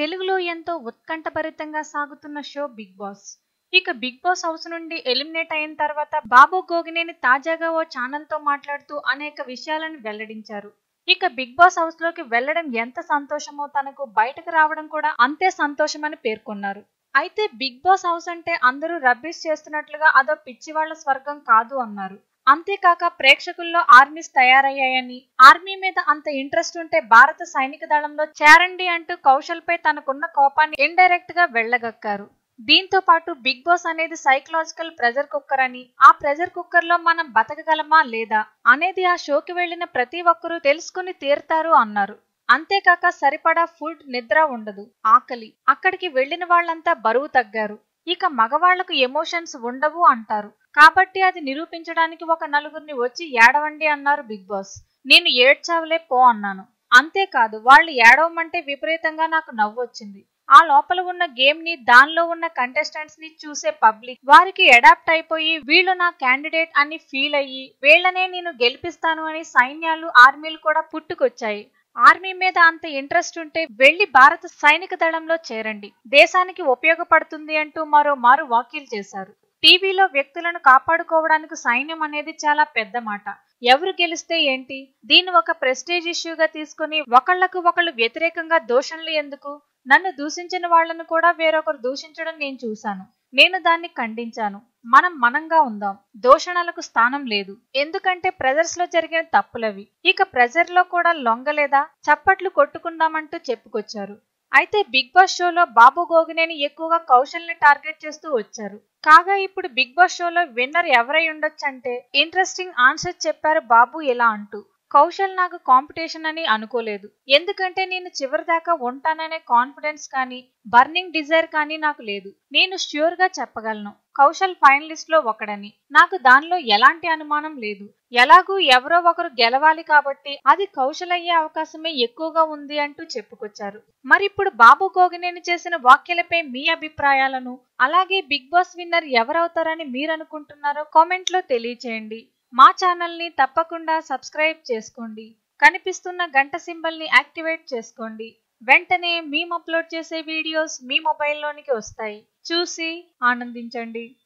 తెలుగులో ఎంతో ఉత్కంఠభరితంగా సాగుతున్న show Bigg Boss Bigg Boss house హౌస్ నుండి ఎలిమినేట్ అయిన తర్వాత బాబు గోగినేని తాజాగా ఓ ఛానల్ తో మాట్లాడుతూ అనేక విషయాలను వెల్లడించారు ఇక బిగ్ బాస్ హౌస్ లోకి వెళ్లడం ఎంత సంతోషమో తనకు బయటకు రావడం కూడా అంతే సంతోషమని పేర్కొన్నారు అయితే బిగ్ బాస్ హౌస్ అంటే అందరూ రబ్బిష్ చేస్తున్నట్లుగా అదో పిచ్చివాళ్ల స్వర్గం కాదు అన్నారు అంతేకాక ప్రేక్షకుల్లో ఆర్మీస్ తయారయ్యాయని ఆర్మీ మీద అంత ఇంట్రెస్ట్ ఉంటే భారత సైనిక దళంలో చేరండి అంటూ కౌశల్ పై తనకున్న కోపాన్ని ఇండైరెక్ట్ గా వెళ్లగక్కారు దీంతో పాటు బిగ్ బాస్ అనేది సైకలాజికల్ ప్రెజర్ కుక్కర్ అని ఆ ప్రెజర్ కుక్కర్ లో మనం బతకగలమా లేదా అనేది ఆ షోకి వెళ్లిన ప్రతి ఒక్కరూ తెలుసుకుని తీరుతారు అన్నారు అంతేకాక సరిపడా ఫుడ్ నిద్ర ఉండదు ఆకలి అక్కడికి వెళ్లిన వాళ్ళంతా బరువు తగ్గారు ఇక మగవాళ్లకు ఎమోషన్స్ ఉండవు అంటారు కాబట్టి అది నిరూపించడానికి ఒక నలుగురిని వచ్చి ఏడవండి అన్నారు బిగ్ బాస్ నేను ఏడ్చావులే పో అన్నాను అంతేకాదు వాళ్ళు ఏడవమంటే విపరీతంగా నాకు నవ్వొచ్చింది ఆ లోపల ఉన్న గేమ్ ని దానిలో ఉన్న కంటెస్టెంట్స్ ని చూసే పబ్లిక్ వారికి అడాప్ట్ అయిపోయి వీళ్ళు నా క్యాండిడేట్ అని ఫీల్ అయ్యి వీళ్ళనే నేను గెలిపిస్తాను అని సైన్యాలు ఆర్మీలు కూడా పుట్టుకొచ్చాయి ఆర్మీ మీద అంత ఇంట్రెస్ట్ ఉంటే వెళ్లి భారత సైనిక దళంలో చేరండి దేశానికి ఉపయోగపడుతుంది అంటూ మరో మారు వాకీలు చేశారు టీవీలో వ్యక్తులను కాపాడుకోవడానికి సైన్యం అనేది చాలా పెద్ద మాట ఎవరు గెలిస్తే ఏంటి దీన్ని ఒక ప్రెస్టేజ్ ఇష్యూగా తీసుకుని ఒకళ్లకు ఒకళ్ళు వ్యతిరేకంగా దోషణలు ఎందుకు నన్ను దూషించిన వాళ్లను కూడా వేరొకరు దూషించడం నేను చూశాను నేను దాన్ని ఖండించాను మనం మనంగా ఉందాం దోషణలకు స్థానం లేదు ఎందుకంటే ప్రెజర్స్ లో జరిగిన తప్పులవి ఇక ప్రెజర్ లో కూడా లొంగలేదా చప్పట్లు కొట్టుకుందామంటూ చెప్పుకొచ్చారు అయితే బిగ్ బాస్ షోలో బాబు గోగినేని ఎక్కువగా కౌశల్ని టార్గెట్ చేస్తూ వచ్చారు కాగా ఇప్పుడు బిగ్ బాస్ షోలో విన్నర్ ఎవరై ఉండొచ్చంటే ఇంట్రెస్టింగ్ ఆన్సర్ చెప్పారు బాబు ఇలా అంటూ కౌశల్ నాకు కాంపిటీషన్ అని అనుకోలేదు ఎందుకంటే నేను చివరి దాకా ఉంటాననే కాన్ఫిడెన్స్ కానీ బర్నింగ్ డిజైర్ కానీ నాకు లేదు నేను ష్యూర్ గా చెప్పగలను కౌశల్ ఫైనలిస్ట్ లో ఒకడని నాకు దానిలో ఎలాంటి అనుమానం లేదు ఎలాగూ ఎవరో ఒకరు గెలవాలి కాబట్టి అది కౌశల్ అయ్యే అవకాశమే ఎక్కువగా ఉంది అంటూ చెప్పుకొచ్చారు మరిప్పుడు బాబు గోగినేని చేసిన వ్యాఖ్యలపై మీ అభిప్రాయాలను అలాగే బిగ్ బాస్ విన్నర్ ఎవరవుతారని మీరు అనుకుంటున్నారో కామెంట్ లో తెలియచేయండి మా ఛానల్ని తప్పకుండా సబ్స్క్రైబ్ చేసుకోండి కనిపిస్తున్న గంట సింబల్ని యాక్టివేట్ చేసుకోండి వెంటనే మేము అప్లోడ్ చేసే వీడియోస్ మీ మొబైల్లోనికి వస్తాయి చూసి ఆనందించండి